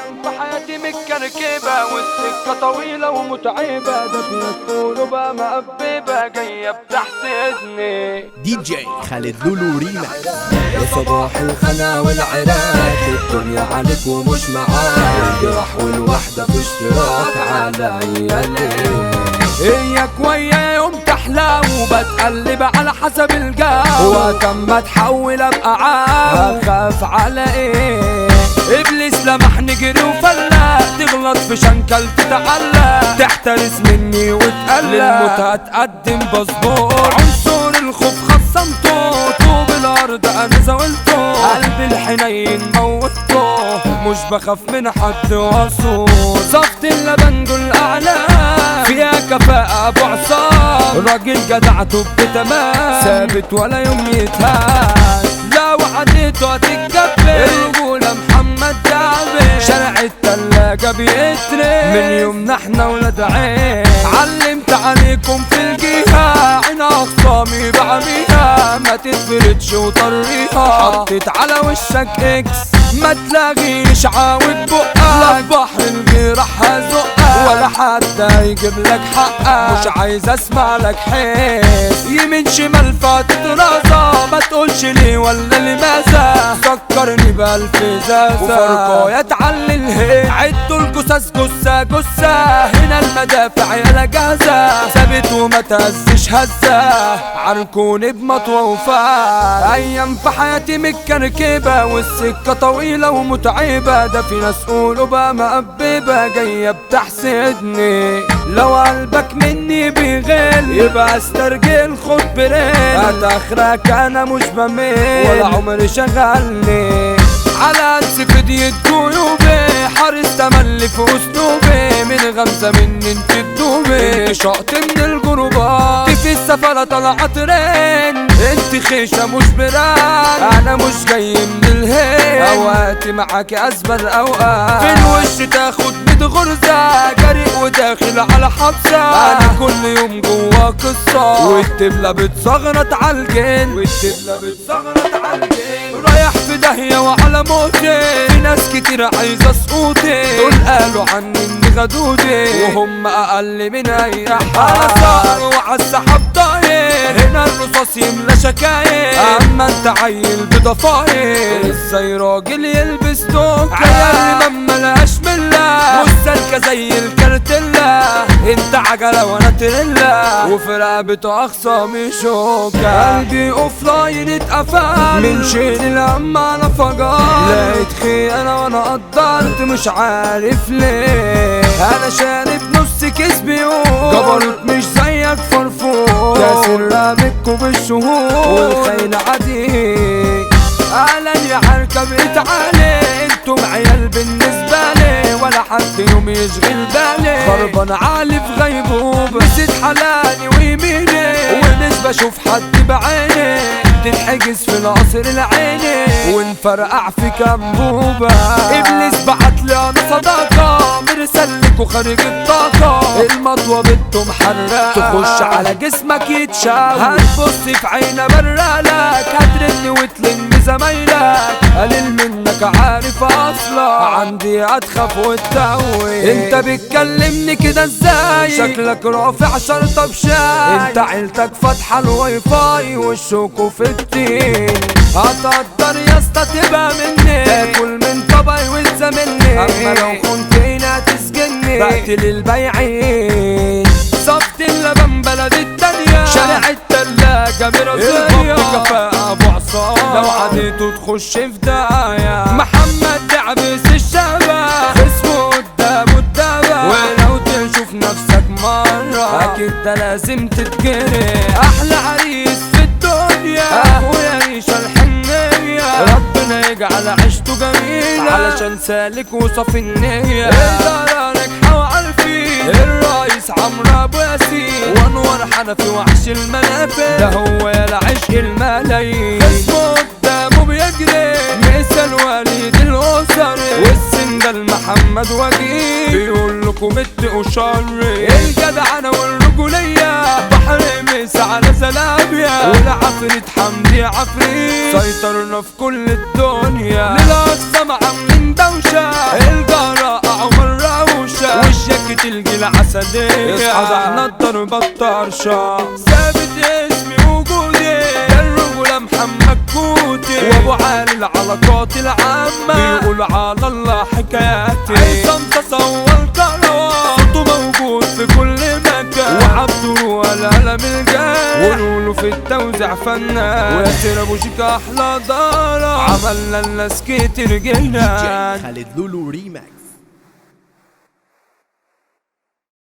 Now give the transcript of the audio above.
بحياتي متكركبة والسكة طويلة ومتعبة ده في ناس تقولوا بقى مقببة جاية بتحسدني دي جي خالد لولو ريما يا صباح الخنا والعراك الدنيا عليك ومش معاك الجرح والوحدة في اشتراك على عيالي هيك ويا يوم تحلى وبتقلب على حسب الجو وكم ما تحول ابقى عاو اخاف على ايه ابليس لمح نجري وفلا تغلط في شنكل تتعلق تحترس مني وتقلق للموت هتقدم باسبور عنصر الخوف خصمته طوب الارض انا زاولته قلبي الحنين موته مش بخاف من حد وصول صفت اللبن دول اعلام فيها كفاءة ابو عصام راجل جدعته بتمام ثابت ولا يوم يتهان لو عديته هتتكبر الرجولة محمد دعبي شارع التلاجة بيتري من يومنا احنا ولاد عين علمت عليكم في الجهة عين اخصامي بعميها ما تتفردش وطريها حطيت على وشك اكس ما تلاقيش عاود بقك لا بحر الغيرة هزقك ولا حد هيجيب لك حقك مش عايز اسمع لك حس يمين شمال فاتت راسة ما تقولش ليه ولا لماذا فكرني بألف زازة وفرقه يتعلي الهي عدوا الجثث جثة جثة هنا المدافع يا جاهزة ثابت وما تهزش هزة عركوني بمطوة وفاء أيام في حياتي متكركبة والسكة طويلة ومتعبة ده في ناس قولوا بقى مقببة جاية بتحسدني لو قلبك مني بيغل يبقى استرجل خد بريل هتاخرك انا مش بميل ولا عمري شغلني على انسفدية جيوبي حارس تملي في اسلوبي من غمزة مني انت تدوبي شقط من الجروبات في السفرة طلعت ترين انت خيشة مش بران انا مش جاي من الهين اوقاتي معاك ازبل اوقات في الوش تاخد ميت غرزة جريء وداخل على حبسة انا كل يوم جوا قصة والدبلة بتصغرط عالجن والدبلة بتصغرط عالجن رايح في داهية وعلى موتي في ناس كتير عايزة سقوطي دول قالوا عني اني غدودي وهم اقل من اي حد على صقر وعلى السحاب طاير هنا الرصاص يملى شكاير اما انت عيل بضفاير ازاي راجل يلبس توكة عيال ما ملهاش ملة والسلكة زي الكارتيلا انت عجلة وانا تريلا وفي رقبته اخصامي شوكة قلبي اوف لاين اتقفل من شيل الهم انا فجر لقيت خيانة وانا قدرت مش عارف ليه انا شارب نص كيس بيوم جبروت مش زيك فرفور كاسر رامكوا بالشهور والخيل عديد اهلا يا حركة بقيت علي انتم عيال بالنسبة لي ولا حد يوم يشغل بالي خربان عالي في غيبوبة نسيت حلالي ويميني ومش بشوف حد بعيني تنحجز في القصر العيني ونفرقع في كمبوبة ابليس بعت لي انا صداقة مرسلك وخارج الطاقة المطوة بنته محرقة تخش على جسمك يتشاو هتبص في عينه برالك هترن وتلم زمايلك قليل منك عارف اصلا عندي هتخاف وتتوي انت بتكلمني كده ازاي شكلك رافع شرطة بشاي انت عيلتك فاتحة الواي فاي والشوكو في التين هتقدر يا اسطى تبقى مني تاكل من طبعي وتزاملني اما لو كنت هنا تسجني بقتل البياعين صفت اللبن بلد التانية شارع التلاجة برازيليا كفاءة ابو عصام لو عديته تخش في داية محمد دعبس الشباب اسمه قدامه الدبا ولو تشوف نفسك مرة اكيد ده لازم تتجري احلى عريس في الدنيا اخويا ريشة الحنية ربنا يجعل عيشته جميلة علشان سالك وصافي النية الإدارة ناجحة وعارفين الرئيس عمرو ابو ياسين وانور حنفي وحش المنافذ ده هو يا عشق الملايين اسمه قدامه بيجري مثل وليد الاسر والسندل محمد وجيه بيقول لكم اتقوا شري الجدعنة والرجولية بحر مس على زلابيا والعفريت حمدي عفريت سيطرنا في كل الدنيا للأقصى عاملين دوشة الجارة الاسدية اصحى احنا الضرب الطرشة ثابت اسمي وجودي الرجولة محمد كوتي وابو علي العلاقات العامة بيقول على الله حكاياتي عصام تصور كروان صوته موجود في كل مكان وعبده والقلم الجاي ونقوله في التوزيع فنان وياسر ابو شيكا احلى دارة عملنا الناس كتير جنان خالد لولو ريماكس